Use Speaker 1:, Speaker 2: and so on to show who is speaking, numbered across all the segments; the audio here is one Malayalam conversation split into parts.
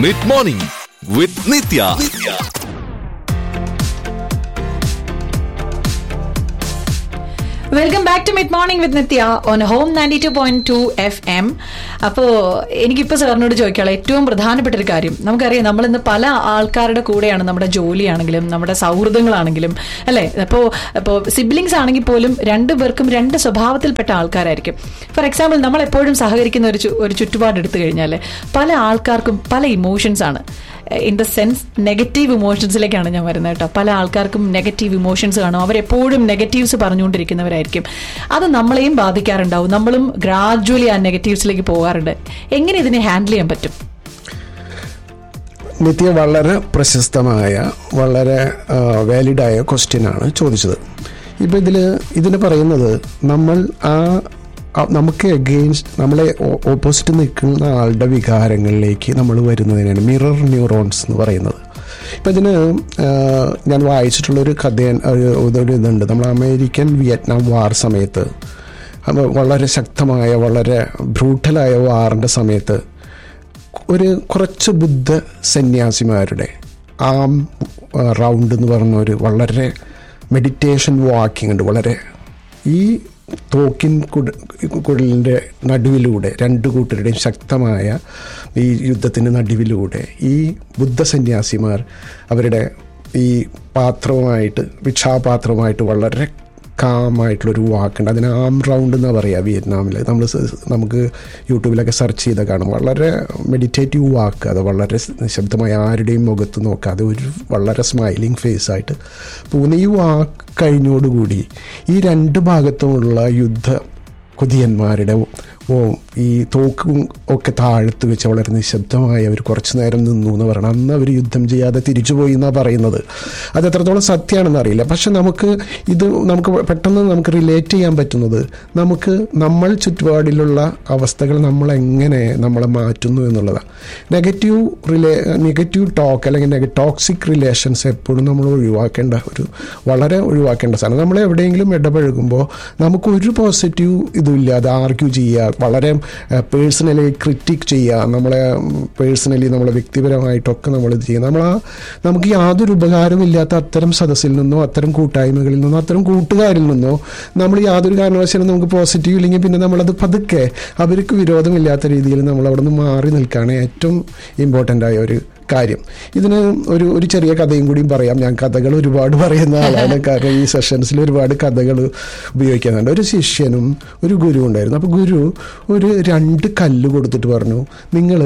Speaker 1: Mid morning with Nithya
Speaker 2: welcome back to mid morning with Nithya on home ninety two point two F M അപ്പോൾ എനിക്കിപ്പോൾ സാറിനോട് ചോദിക്കാനുള്ള ഏറ്റവും പ്രധാനപ്പെട്ട ഒരു കാര്യം നമുക്കറിയാം നമ്മൾ ഇന്ന് പല ആൾക്കാരുടെ കൂടെയാണ് നമ്മുടെ ജോലിയാണെങ്കിലും നമ്മുടെ സൗഹൃദങ്ങളാണെങ്കിലും അല്ലേ അപ്പോൾ ഇപ്പോൾ സിബ്ലിങ്സ് ആണെങ്കിൽ പോലും രണ്ടു പേർക്കും രണ്ട് സ്വഭാവത്തിൽപ്പെട്ട ആൾക്കാരായിരിക്കും ഫോർ എക്സാമ്പിൾ നമ്മൾ എപ്പോഴും സഹകരിക്കുന്ന ഒരു ചു- ഒരു ചുറ്റുപാട് എടുത്തു കഴിഞ്ഞാൽ പല ആൾക്കാർക്കും പല ഇമോഷൻസ് ആണ് ഇൻ ദ സെൻസ് നെഗറ്റീവ് ഇമോഷൻസിലേക്കാണ് ഞാൻ വരുന്നത് കേട്ടോ പല ആൾക്കാർക്കും നെഗറ്റീവ് ഇമോഷൻസ് കാണും അവരെപ്പോഴും നെഗറ്റീവ്സ് പറഞ്ഞുകൊണ്ടിരിക്കുന്നവരായിരിക്കും അത് നമ്മളെയും ബാധിക്കാറുണ്ടാവും നമ്മളും ഗ്രാജുവലി ആ നെഗറ്റീവ്സിലേക്ക് പോകാറുണ്ട് എങ്ങനെ ഇതിനെ ഹാൻഡിൽ ചെയ്യാൻ പറ്റും
Speaker 3: നിത്യ വളരെ പ്രശസ്തമായ വളരെ വാലിഡായ ക്വസ്റ്റ്യനാണ് ചോദിച്ചത് ഇപ്പം ഇതിൽ ഇതിന് പറയുന്നത് നമ്മൾ ആ ആ നമുക്ക് എഗെയിൻസ്റ്റ് നമ്മളെ ഓപ്പോസിറ്റ് നിൽക്കുന്ന ആളുടെ വികാരങ്ങളിലേക്ക് നമ്മൾ വരുന്നതിനാണ് മിറർ ന്യൂറോൺസ് എന്ന് പറയുന്നത് ഇപ്പം ഇതിന് ആ, ഞാൻ വായിച്ചിട്ടുള്ളൊരു കഥ ഒരു ഒരു ഇതുണ്ട് നമ്മൾ അമേരിക്കൻ വിയറ്റ്നാം വാർ സമയത്ത് അപ്പോൾ വളരെ ശക്തമായ വളരെ ബ്രൂട്ടലായ വാറിൻ്റെ സമയത്ത് ഒരു കുറച്ച് ബുദ്ധ സന്യാസിമാരുടെ ആം റൗണ്ട് എന്ന് പറഞ്ഞ ഒരു വളരെ മെഡിറ്റേഷൻ വാക്കിംഗ് ഉണ്ട് വളരെ ഈ തോക്കിൻ കുട കുഴലിൻ്റെ നടുവിലൂടെ രണ്ട് കൂട്ടരുടെയും ശക്തമായ ഈ യുദ്ധത്തിൻ്റെ നടുവിലൂടെ ഈ ബുദ്ധ സന്യാസിമാർ അവരുടെ ഈ പാത്രവുമായിട്ട് ഭിക്ഷാപാത്രവുമായിട്ട് വളരെ കാമായിട്ടുള്ളൊരു വാക്കുണ്ട് അതിന് ആം റൗണ്ട് എന്നാണ് പറയുക വിയറ്റ്നാമിൽ നമ്മൾ സ- നമുക്ക് യൂട്യൂബിലൊക്കെ സെർച്ച് ചെയ്താൽ കാണും വളരെ മെഡിറ്റേറ്റീവ് വാക്ക് അത് വളരെ നിശബ്ദമായി ആരുടെയും മുഖത്ത് നോക്കാതെ ഒരു വളരെ സ്മൈലിംഗ് ഫേസ് ആയിട്ട് പോകുന്ന ഈ വാക്ക് കഴിഞ്ഞോടുകൂടി ഈ രണ്ട് ഭാഗത്തുമുള്ള യുദ്ധ കൊതിയന്മാരുടെ ഓ ഈ തോക്കും ഒക്കെ താഴത്ത് വെച്ച് വളരെ നിശബ്ദമായി അവർ കുറച്ചു നേരം നിന്നു എന്ന് പറയണം അന്ന് അവർ യുദ്ധം ചെയ്യാതെ തിരിച്ചുപോയി എന്നാണ് പറയുന്നത് അത് എത്രത്തോളം സത്യമാണെന്ന് അറിയില്ല പക്ഷെ നമുക്ക് ഇത് നമുക്ക് പെട്ടെന്ന് നമുക്ക് റിലേറ്റ് ചെയ്യാൻ പറ്റുന്നത് നമുക്ക് നമ്മൾ ചുറ്റുപാടിലുള്ള അവസ്ഥകൾ നമ്മൾ എങ്ങനെ നമ്മളെ മാറ്റുന്നു എന്നുള്ളതാണ് നെഗറ്റീവ് റിലേ നെഗറ്റീവ് ടോക്ക് അല്ലെങ്കിൽ ടോക്സിക് റിലേഷൻസ് എപ്പോഴും നമ്മൾ ഒഴിവാക്കേണ്ട ഒരു വളരെ ഒഴിവാക്കേണ്ട സാധനം നമ്മൾ എവിടെയെങ്കിലും ഇടപഴകുമ്പോൾ നമുക്ക് ഒരു പോസിറ്റീവ് ഇതുമില്ലാതെ ആർഗ്യൂ ചെയ്യുക വളരെ പേഴ്സണലി ക്രിറ്റിക് ചെയ്യുക നമ്മളെ പേഴ്സണലി നമ്മളെ വ്യക്തിപരമായിട്ടൊക്കെ നമ്മൾ ഇത് ചെയ്യുക നമ്മൾ ആ നമുക്ക് യാതൊരു ഉപകാരമില്ലാത്ത അത്തരം സദസ്സിൽ നിന്നോ അത്തരം കൂട്ടായ്മകളിൽ നിന്നോ അത്തരം കൂട്ടുകാരിൽ നിന്നോ നമ്മൾ യാതൊരു കാരണവശാലും നമുക്ക് പോസിറ്റീവ് ഇല്ലെങ്കിൽ പിന്നെ നമ്മളത് പതുക്കെ അവർക്ക് വിരോധമില്ലാത്ത രീതിയിൽ നമ്മൾ അവിടെ നിന്ന് മാറി നിൽക്കുകയാണ് ഏറ്റവും ഇമ്പോർട്ടൻ്റ് ആയ ഒരു കാര്യം ഇതിന് ഒരു ഒരു ചെറിയ കഥയും കൂടിയും പറയാം ഞാൻ കഥകൾ ഒരുപാട് പറയുന്ന ആളാണ് കാരണം ഈ സെഷൻസിൽ ഒരുപാട് കഥകൾ ഉപയോഗിക്കുന്നുണ്ട് ഒരു ശിഷ്യനും ഒരു ഗുരു ഉണ്ടായിരുന്നു അപ്പോൾ ഗുരു ഒരു രണ്ട് കല്ല് കൊടുത്തിട്ട് പറഞ്ഞു നിങ്ങൾ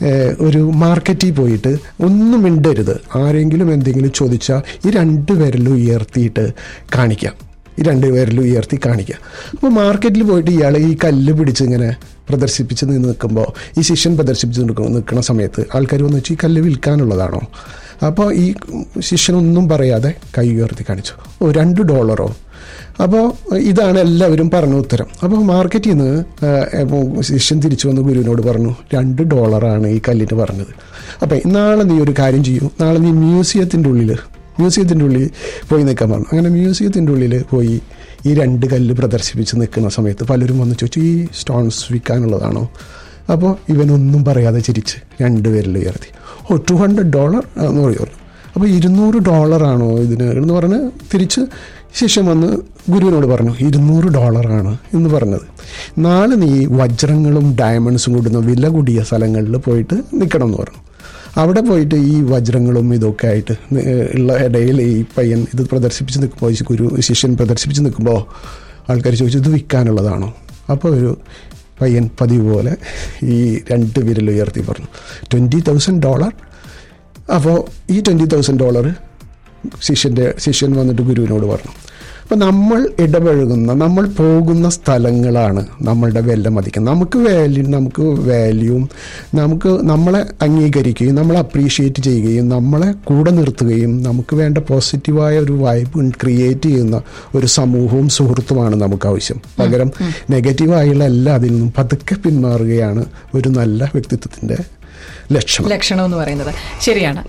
Speaker 3: ഒരു മാർക്കറ്റിൽ പോയിട്ട് ഒന്നും മിണ്ടരുത് ആരെങ്കിലും എന്തെങ്കിലും ചോദിച്ചാൽ ഈ രണ്ട് വിരലും ഉയർത്തിയിട്ട് കാണിക്കാം ഈ രണ്ട് പേരിലും ഉയർത്തി കാണിക്കുക അപ്പോൾ മാർക്കറ്റിൽ പോയിട്ട് ഇയാൾ ഈ കല്ല് പിടിച്ച് ഇങ്ങനെ പ്രദർശിപ്പിച്ച് നിന്ന് നിൽക്കുമ്പോൾ ഈ ശിഷ്യൻ പ്രദർശിപ്പിച്ച് നിൽക്കുന്ന നിൽക്കുന്ന സമയത്ത് ആൾക്കാർ വന്ന് വെച്ച് ഈ കല്ല് വിൽക്കാനുള്ളതാണോ അപ്പോൾ ഈ ശിഷ്യനൊന്നും പറയാതെ കൈ ഉയർത്തി കാണിച്ചു ഓ രണ്ട് ഡോളറോ അപ്പോൾ ഇതാണ് എല്ലാവരും പറഞ്ഞ ഉത്തരം അപ്പോൾ മാർക്കറ്റിൽ നിന്ന് അപ്പോൾ ശിഷ്യൻ തിരിച്ചു വന്ന് ഗുരുവിനോട് പറഞ്ഞു രണ്ട് ഡോളറാണ് ഈ കല്ലിന് പറഞ്ഞത് അപ്പോൾ നാളെ നീ ഒരു കാര്യം ചെയ്യൂ നാളെ നീ മ്യൂസിയത്തിൻ്റെ ഉള്ളിൽ മ്യൂസിയത്തിൻ്റെ ഉള്ളിൽ പോയി നിൽക്കാൻ പറഞ്ഞു അങ്ങനെ മ്യൂസിയത്തിൻ്റെ ഉള്ളിൽ പോയി ഈ രണ്ട് കല്ല് പ്രദർശിപ്പിച്ച് നിൽക്കുന്ന സമയത്ത് പലരും വന്ന് ചോദിച്ചു ഈ സ്റ്റോൺസ് വിൽക്കാനുള്ളതാണോ അപ്പോൾ ഇവനൊന്നും പറയാതെ ചിരിച്ച് രണ്ട് പേരിൽ ഉയർത്തി ഓ ടു ഹൺഡ്രഡ് ഡോളർ എന്ന് പറഞ്ഞു അപ്പോൾ ഇരുന്നൂറ് ഡോളറാണോ ഇതിന് എന്ന് പറഞ്ഞ് തിരിച്ച് ശിഷ്യൻ വന്ന് ഗുരുവിനോട് പറഞ്ഞു ഇരുന്നൂറ് ഡോളറാണ് എന്ന് പറഞ്ഞത് നാളെ നീ വജ്രങ്ങളും ഡയമണ്ട്സും കൂടുന്ന വില കൂടിയ സ്ഥലങ്ങളിൽ പോയിട്ട് നിൽക്കണം എന്ന് പറഞ്ഞു അവിടെ പോയിട്ട് ഈ വജ്രങ്ങളും ഇതൊക്കെ ആയിട്ട് നി- ഉള്ള ഇടയിൽ ഈ പയ്യൻ ഇത് പ്രദർശിപ്പിച്ച് നിൽക്കുമ്പോൾ ഈ ഗുരു ശിഷ്യൻ പ്രദർശിപ്പിച്ച് നിൽക്കുമ്പോൾ ആൾക്കാർ ചോദിച്ചു ഇത് വിൽക്കാനുള്ളതാണോ അപ്പോൾ ഒരു പയ്യൻ പതിവ് പോലെ ഈ രണ്ട് വിരൽ ഉയർത്തി പറഞ്ഞു ട്വൻറ്റി തൗസൻഡ് ഡോളർ അപ്പോൾ ഈ ട്വൻറ്റി തൗസൻഡ് ഡോളർ ശിഷ്യൻ്റെ ശിഷ്യൻ വന്നിട്ട് ഗുരുവിനോട് പറഞ്ഞു അപ്പം നമ്മൾ ഇടപഴകുന്ന നമ്മൾ പോകുന്ന സ്ഥലങ്ങളാണ് നമ്മളുടെ വില മതിക്കുന്നത് നമുക്ക് വാല്യൂ നമുക്ക് വാല്യൂവും നമുക്ക് നമ്മളെ അംഗീകരിക്കുകയും നമ്മളെ അപ്രീഷിയേറ്റ് ചെയ്യുകയും നമ്മളെ കൂടെ നിർത്തുകയും നമുക്ക് വേണ്ട പോസിറ്റീവായ ഒരു വൈബ് ക്രിയേറ്റ് ചെയ്യുന്ന ഒരു സമൂഹവും സുഹൃത്തുമാണ് നമുക്ക് ആവശ്യം പകരം നെഗറ്റീവായുള്ള എല്ലാ അതിൽ നിന്നും പതുക്കെ പിന്മാറുകയാണ് ഒരു നല്ല വ്യക്തിത്വത്തിൻ്റെ ലക്ഷണം
Speaker 2: ലക്ഷണം എന്ന് പറയുന്നത് ശരിയാണ്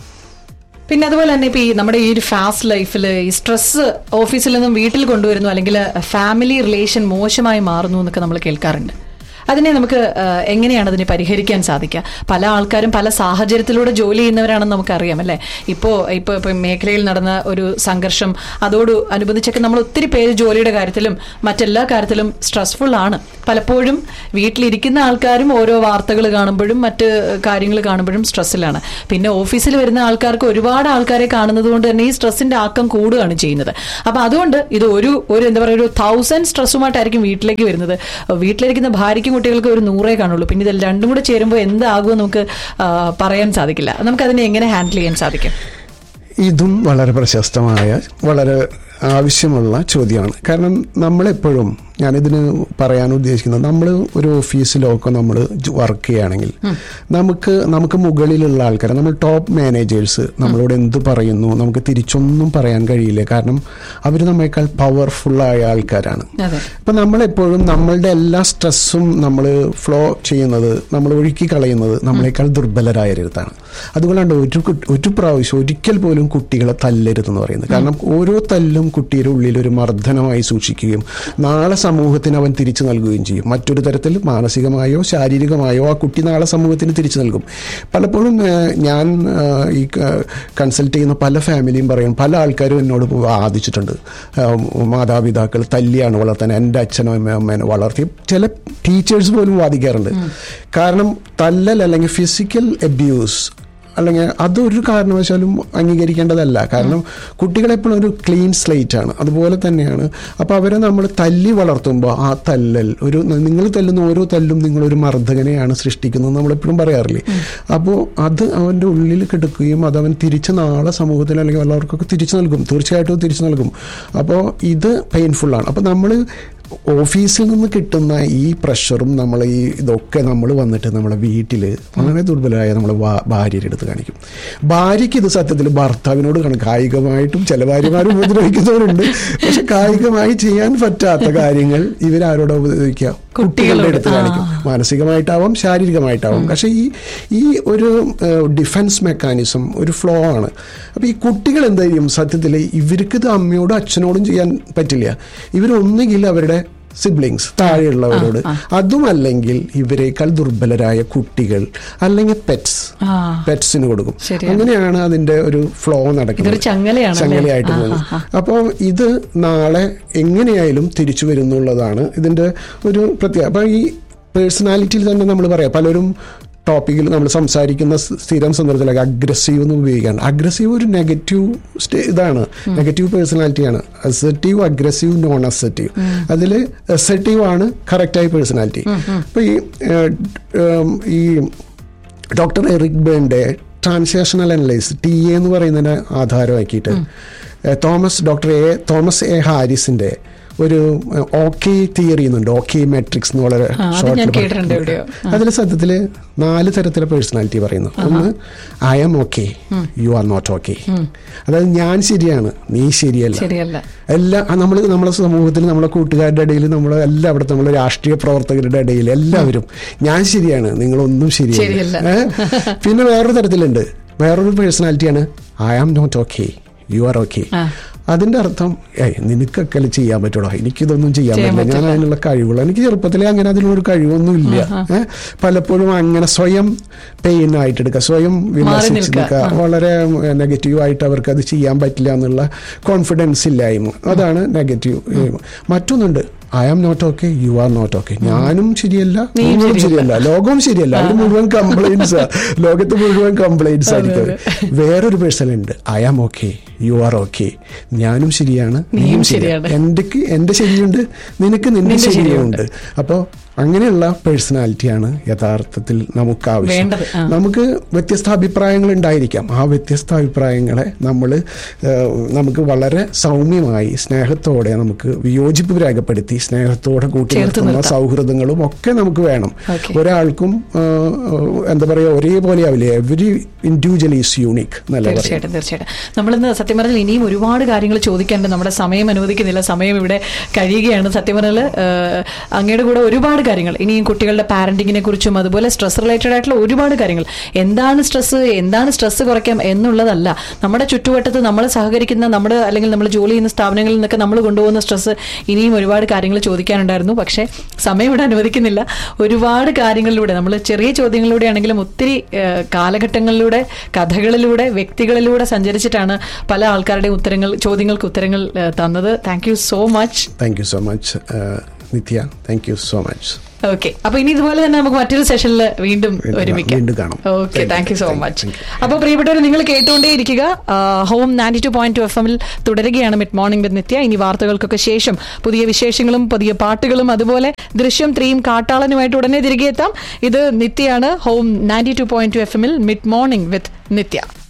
Speaker 2: പിന്നെ അതുപോലെ തന്നെ ഇപ്പൊ ഈ നമ്മുടെ ഈ ഒരു ഫാസ്റ്റ് ലൈഫിൽ ഈ സ്ട്രെസ് ഓഫീസിൽ നിന്നും വീട്ടിൽ കൊണ്ടുവരുന്നു അല്ലെങ്കിൽ ഫാമിലി റിലേഷൻ മോശമായി മാറുന്നു എന്നൊക്കെ നമ്മൾ കേൾക്കാറുണ്ട് അതിനെ നമുക്ക് ആ, എങ്ങനെയാണ് അതിനെ പരിഹരിക്കാൻ സാധിക്കുക പല ആൾക്കാരും പല സാഹചര്യത്തിലൂടെ ജോലി ചെയ്യുന്നവരാണെന്ന് നമുക്കറിയാം അല്ലേ ഇപ്പോൾ ഇപ്പോൾ ഇപ്പോൾ മേഖലയിൽ നടന്ന ഒരു സംഘർഷം അതോട് അനുബന്ധിച്ചൊക്കെ നമ്മൾ ഒത്തിരി പേര് ജോലിയുടെ കാര്യത്തിലും മറ്റെല്ലാ കാര്യത്തിലും സ്ട്രെസ്ഫുൾ ആണ് പലപ്പോഴും വീട്ടിലിരിക്കുന്ന ആൾക്കാരും ഓരോ വാർത്തകൾ കാണുമ്പോഴും മറ്റ് കാര്യങ്ങൾ കാണുമ്പോഴും സ്ട്രെസ്സിലാണ് പിന്നെ ഓഫീസിൽ വരുന്ന ആൾക്കാർക്ക് ഒരുപാട് ആൾക്കാരെ കാണുന്നത് കൊണ്ട് തന്നെ ഈ സ്ട്രെസ്സിന്റെ ആക്കം കൂടുകയാണ് ചെയ്യുന്നത് അപ്പൊ അതുകൊണ്ട് ഇത് ഒരു ഒരു എന്താ പറയുക ഒരു തൗസൻഡ് സ്ട്രെസ്സുമായിട്ടായിരിക്കും വീട്ടിലേക്ക് വരുന്നത് വീട്ടിലിരിക്കുന്ന ഭാര്യയ്ക്കും കുട്ടികൾക്കും ഒരു നൂറേ കാണുള്ളൂ പിന്നെ ഇത് രണ്ടും കൂടെ ചേരുമ്പോൾ എന്താകുമോ നമുക്ക് ആ, പറയാൻ സാധിക്കില്ല നമുക്ക് അതിനെ എങ്ങനെ ഹാൻഡിൽ ചെയ്യാൻ സാധിക്കും
Speaker 3: ഇതും വളരെ പ്രശസ്തമായ വളരെ ആവശ്യമുള്ള ചോദ്യമാണ് കാരണം നമ്മളെപ്പോഴും ഞാനിതിന് പറയാൻ ഉദ്ദേശിക്കുന്നത് നമ്മൾ ഒരു ഓഫീസിലോ ഒക്കെ നമ്മൾ വർക്ക് ചെയ്യുകയാണെങ്കിൽ നമുക്ക് നമുക്ക് മുകളിലുള്ള ആൾക്കാർ നമ്മൾ ടോപ്പ് മാനേജേഴ്സ് നമ്മളോട് എന്ത് പറയുന്നു നമുക്ക് തിരിച്ചൊന്നും പറയാൻ കഴിയില്ല കാരണം അവർ നമ്മളെക്കാൾ പവർഫുള്ളായ ആൾക്കാരാണ്
Speaker 2: അതെ
Speaker 3: അപ്പം നമ്മളെപ്പോഴും നമ്മളുടെ എല്ലാ സ്ട്രെസ്സും നമ്മൾ ഫ്ലോ ചെയ്യുന്നത് നമ്മൾ ഒഴുക്കി കളയുന്നത് നമ്മളെക്കാൾ ദുർബലരായരുത്താണ് അതുകൊണ്ടാണ് ഒരു കുട്ടി- ഒരു പ്രാവശ്യം ഒരിക്കൽ പോലും കുട്ടികളെ തല്ലരുതെന്ന് പറയുന്നത് കാരണം ഓരോ തല്ലും കുട്ടിയുടെ ഉള്ളിൽ ഒരു മർദ്ദനമായി സൂക്ഷിക്കുകയും നാളെ സമൂഹത്തിന് അവൻ തിരിച്ചു നൽകുകയും ചെയ്യും മറ്റൊരു തരത്തിൽ മാനസികമായോ ശാരീരികമായോ ആ കുട്ടി നാളെ സമൂഹത്തിന് തിരിച്ചു നൽകും പലപ്പോഴും ഏഹ്, ഞാൻ ഏഹ്, ഈ കൺസൾട്ട് ചെയ്യുന്ന പല ഫാമിലിയും പറയും പല ആൾക്കാരും എന്നോട് വാദിച്ചിട്ടുണ്ട് ഏഹ്, മാതാപിതാക്കൾ തല്ലിയാണ് വളർത്താൻ എൻ്റെ അച്ഛനോ അമ്മ- അമ്മേനെ വളർത്തി ചില ടീച്ചേഴ്സ് പോലും വാദിക്കാറുണ്ട് കാരണം തല്ലൽ അല്ലെങ്കിൽ ഫിസിക്കൽ അബ്യൂസ് അല്ലെങ്കിൽ അതൊരു കാരണവശാലും അംഗീകരിക്കേണ്ടതല്ല കാരണം കുട്ടികളെപ്പോഴും ഒരു ക്ലീൻ സ്ലേറ്റ് ആണ് അതുപോലെ തന്നെയാണ് അപ്പോൾ അവരെ നമ്മൾ തല്ലി വളർത്തുമ്പോൾ ആ തല്ലൽ ഒരു നിങ്ങൾ തല്ലുന്ന ഓരോ തല്ലും നിങ്ങളൊരു മർദ്ദകനെയാണ് സൃഷ്ടിക്കുന്നത് നമ്മളെപ്പോഴും പറയാറില്ലേ അപ്പോൾ അത് അവൻ്റെ ഉള്ളിൽ കിടക്കുകയും അത് അവൻ തിരിച്ച് നാളെ സമൂഹത്തിൽ അല്ലെങ്കിൽ എല്ലാവർക്കൊക്കെ തിരിച്ചു നൽകും തീർച്ചയായിട്ടും തിരിച്ചു നൽകും അപ്പോൾ ഇത് പെയിൻഫുള്ളാണ് അപ്പോൾ നമ്മൾ ഓഫീസിൽ നിന്ന് കിട്ടുന്ന ഈ പ്രഷറും നമ്മൾ ഈ ഇതൊക്കെ നമ്മൾ വന്നിട്ട് നമ്മളെ വീട്ടിൽ വളരെ ദുർബലമായ നമ്മളെ ഭാര്യയുടെ അടുത്ത് കാണിക്കും ഭാര്യയ്ക്ക് ഇത് സത്യത്തിൽ ഭർത്താവിനോട് കാണും കായികമായിട്ടും ചില ഭാര്യമാർ ഉപദ്രവിക്കുന്നവരുണ്ട് പക്ഷെ കായികമായി ചെയ്യാൻ പറ്റാത്ത കാര്യങ്ങൾ ഇവരാരോട് ഉപദ്രവിക്കുക കുട്ടികളുടെ അടുത്ത് കാണിക്കും മാനസികമായിട്ടാവാം ശാരീരികമായിട്ടാവാം പക്ഷെ ഈ ഈ ഒരു ഡിഫൻസ് മെക്കാനിസം ഒരു ഫ്ലോ ആണ് അപ്പോൾ ഈ കുട്ടികൾ എന്ത് ചെയ്യും സത്യത്തിൽ ഇവർക്ക് ഇത് അമ്മയോടും അച്ഛനോടും ചെയ്യാൻ പറ്റില്ല ഇവരൊന്നുകിൽ അവരുടെ സിബ്ലിങ്സ് താഴെയുള്ളവരോട് അതുമല്ലെങ്കിൽ ഇവരെക്കാൾ ദുർബലരായ കുട്ടികൾ അല്ലെങ്കിൽ പെറ്റ്സ്
Speaker 2: ആ.
Speaker 3: പെറ്റ്സിന് കൊടുക്കും
Speaker 2: ശരിയാണ്.
Speaker 3: അങ്ങനെയാണ് അതിന്റെ ഒരു ഫ്ലോ നടക്കുന്നത്
Speaker 2: ഇതൊരു ചങ്ങലയാണല്ലേ?
Speaker 3: ചങ്ങലയായിട്ട്
Speaker 2: ആ,
Speaker 3: പോകുന്നത്
Speaker 2: ആ,
Speaker 3: അപ്പോൾ ഇത് നാളെ എങ്ങനെയായാലും തിരിച്ചു വരുന്നുള്ളതാണ് ഇതിന്റെ ഒരു പ്രത്യേക അപ്പൊ ഈ പേഴ്സണാലിറ്റിയിൽ തന്നെ നമ്മൾ പറയാം പലരും ടോപ്പിക്കിൽ നമ്മൾ സംസാരിക്കുന്ന സ് സ്ഥിരം സന്ദർഭത്തിലൊക്കെ അഗ്രസീവ് എന്ന് ഉപയോഗിക്കാണ് അഗ്രസീവ് ഒരു നെഗറ്റീവ് സ്റ്റേ ഇതാണ് നെഗറ്റീവ് പേഴ്സണാലിറ്റിയാണ് അസെറ്റീവ് അഗ്രസീവ് നോൺ അസെറ്റീവ് അതിൽ അസെറ്റീവ് ആണ് കറക്റ്റായ പേഴ്സണാലിറ്റി അപ്പോൾ ഈ ഏഹ്, ഏഹ്, ഈ ഡോക്ടർ എറിക് ബേന്റെ ട്രാൻസാക്ഷണൽ അനലൈസ് ടി എ എന്ന് പറയുന്നതിനെ ആധാരമാക്കിയിട്ട് ഏഹ്, Thomas doctor A Thomas A ഹാരിസിന്റെ ഒരു ഓക്കെ തിയറി എന്നുണ്ട് ഓക്കെ മെട്രിക്സ് എന്ന് വളരെ
Speaker 2: ആ, അത്
Speaker 3: short
Speaker 2: ഞാൻ
Speaker 3: ല്
Speaker 2: കേട്ടിട്ടുണ്ട് എവിടെയോ.
Speaker 3: അതിൽ സത്യത്തിൽ നാല് തരത്തിലെ പേഴ്സണാലിറ്റി പറയുന്നു ഒന്ന് I am okay you are not okay അതായത് ഞാൻ ശരിയാണ് നീ ശരിയല്ല
Speaker 2: ശരിയല്ല
Speaker 3: എല്ലാ നമ്മൾ നമ്മുടെ സമൂഹത്തിൽ നമ്മളെ കൂട്ടുകാരുടെ ഇടയിൽ നമ്മൾ എല്ലാ അവിടുത്തെ നമ്മളെ രാഷ്ട്രീയ പ്രവർത്തകരുടെ ഇടയിൽ എല്ലാവരും ഞാൻ ശരിയാണ് നിങ്ങളൊന്നും ശരിയല്ല
Speaker 2: ശരിയല്ല.
Speaker 3: ഏ? പിന്നെ വേറൊരു തരത്തിലുണ്ട് വേറൊരു പേഴ്സണാലിറ്റിയാണ് I am not okay you are okay
Speaker 2: ആ.
Speaker 3: അതിന്റെ അർത്ഥം ഏയ് നിനക്കൊക്കെ അല്ലേ ചെയ്യാൻ പറ്റുള്ളൂ എനിക്കിതൊന്നും ചെയ്യാൻ
Speaker 2: ചെയ്യാൻ
Speaker 3: പറ്റില്ല ഞാൻ
Speaker 2: പറ്റില്ല.
Speaker 3: അതിനുള്ള കഴിവുള്ള എനിക്ക് ചെറുപ്പത്തിലേ അങ്ങനെ അതിനുള്ളൊരു കഴിവൊന്നും ഇല്ല ഏ? പലപ്പോഴും അങ്ങനെ സ്വയം പെയിൻ ആയിട്ട് എടുക്കുക സ്വയം വിമർശിച്ച്
Speaker 2: നിൽക്കുക.
Speaker 3: നിൽക്കുക വളരെ നെഗറ്റീവായിട്ട് അവർക്ക് അത് ചെയ്യാൻ പറ്റില്ല എന്നുള്ള കോൺഫിഡൻസ് ഇല്ലായ്മ അതാണ് നെഗറ്റീവ് മറ്റൊന്നുണ്ട് I am not okay you are not okay ഞാനും ശരിയല്ല
Speaker 2: നീയും
Speaker 3: നിങ്ങളും
Speaker 2: ശരിയല്ല.
Speaker 3: ശരിയല്ല ലോകവും ശരിയല്ല അത് മുഴുവൻ കംപ്ലൈൻസ് ലോകത്ത് മുഴുവൻ കംപ്ലൈൻസ് ആയിരിക്കും വേറൊരു പേഴ്സൺ ഉണ്ട് I am okay you are okay ഞാനും ശരിയാണ്
Speaker 2: നീയും ശരിയാണ്.
Speaker 3: എൻ്റെ എൻ്റെ ശരിയുണ്ട് നിനക്ക് നിന്റെ
Speaker 2: നിന്റെ
Speaker 3: ശരിയുണ്ട് അപ്പോൾ അങ്ങനെയുള്ള പേഴ്സണാലിറ്റിയാണ് യഥാർത്ഥത്തിൽ നമുക്ക് ആവശ്യം
Speaker 2: വേണ്ടത്, ആ.
Speaker 3: നമുക്ക് വ്യത്യസ്ത അഭിപ്രായങ്ങൾ ഉണ്ടായിരിക്കാം ആ വ്യത്യസ്ത അഭിപ്രായങ്ങളെ നമ്മൾ നമുക്ക് വളരെ സൗമ്യമായി സ്നേഹത്തോടെ നമുക്ക് വിയോജിപ്പ് രേഖപ്പെടുത്തി സ്നേഹത്തോടെ കൂട്ടി
Speaker 2: ചേർത്ത്
Speaker 3: നിർത്തുന്ന
Speaker 2: നിർത്താം.
Speaker 3: സൗഹൃദങ്ങളും ഒക്കെ നമുക്ക് വേണം
Speaker 2: Okay.
Speaker 3: ഒരാൾക്കും ആ, എന്താ പറയുക ഒരേപോലെ ആവില്ല എവരി ഇൻഡിവിജ്വൽ ഈസ് യൂണിക് എന്നല്ല പറയും
Speaker 2: തീർച്ചയായിട്ടും തീർച്ചയായിട്ടും നമ്മളിന്ന് സത്യം പറഞ്ഞാൽ ഇനിയും ഒരുപാട് കാര്യങ്ങൾ ചോദിക്കാനുണ്ട് നമ്മുടെ സമയം അനുവദിക്കുന്നില്ല സമയം ഇവിടെ കഴിയുകയാണ് സത്യം പറഞ്ഞാൽ അങ്ങയുടെ കൂടെ ഒരുപാട് ഒരുപാട് കാര്യങ്ങൾ ഇനിയും കുട്ടികളുടെ പാരന്റിങ്ങിനെ കുറിച്ചും അതുപോലെ സ്ട്രെസ് റിലേറ്റഡ് ആയിട്ടുള്ള ഒരുപാട് കാര്യങ്ങൾ എന്താണ് സ്ട്രെസ് എന്താണ് സ്ട്രെസ് കുറയ്ക്കാം എന്നുള്ളതല്ല നമ്മുടെ ചുറ്റുവട്ടത്ത് നമ്മൾ സഹകരിക്കുന്ന നമ്മുടെ അല്ലെങ്കിൽ നമ്മൾ ജോലി ചെയ്യുന്ന സ്ഥാപനങ്ങളിൽ നിന്നൊക്കെ നമ്മൾ കൊണ്ടുപോകുന്ന സ്ട്രെസ് ഇനിയും ഒരുപാട് കാര്യങ്ങൾ ചോദിക്കാനുണ്ടായിരുന്നു പക്ഷേ സമയം ഇവിടെ അനുവദിക്കുന്നില്ല ഒരുപാട് കാര്യങ്ങളിലൂടെ നമ്മൾ ചെറിയ ചോദ്യങ്ങളിലൂടെ ആണെങ്കിലും ഒത്തിരി ഏഹ്, കാലഘട്ടങ്ങളിലൂടെ കഥകളിലൂടെ വ്യക്തികളിലൂടെ സഞ്ചരിച്ചിട്ടാണ് പല ആൾക്കാരുടെയും ഉത്തരങ്ങൾ ചോദ്യങ്ങൾക്ക് ഉത്തരങ്ങൾ ഏഹ്, തന്നത് thank you so much
Speaker 3: thank you so much Nithya thank you so much
Speaker 2: okay അപ്പൊ ഇനി ഇതുപോലെ തന്നെ നമുക്ക് മറ്റൊരു സെഷനിൽ വീണ്ടും
Speaker 3: വീണ്ടും
Speaker 2: ഒരുമിക്കാം
Speaker 3: വീണ്ടും കാണാം.
Speaker 2: Okay
Speaker 3: Thank
Speaker 2: thank you
Speaker 3: you,
Speaker 2: so
Speaker 3: thank you,
Speaker 2: much
Speaker 3: thank you.
Speaker 2: അപ്പൊ പ്രിയപ്പെട്ടവർ നിങ്ങൾ കേട്ടുകൊണ്ടേ ഇരിക്കുക home ninety two point two F എമ്മിൽ തുടരുകയാണ് മിഡ് മോർണിംഗ് വിത്ത് നിത്യ ഇനി വാർത്തകൾക്കൊക്കെ ശേഷം പുതിയ വിശേഷങ്ങളും പുതിയ പാട്ടുകളും അതുപോലെ ദൃശ്യം ത്രീയും കാട്ടാളനുമായിട്ട് ഉടനെ തിരികെ എത്താം ഇത് നിത്യയാണ് home ninety two point two F എമ്മിൽ മിഡ് മോർണിംഗ് വിത്ത് നിത്യ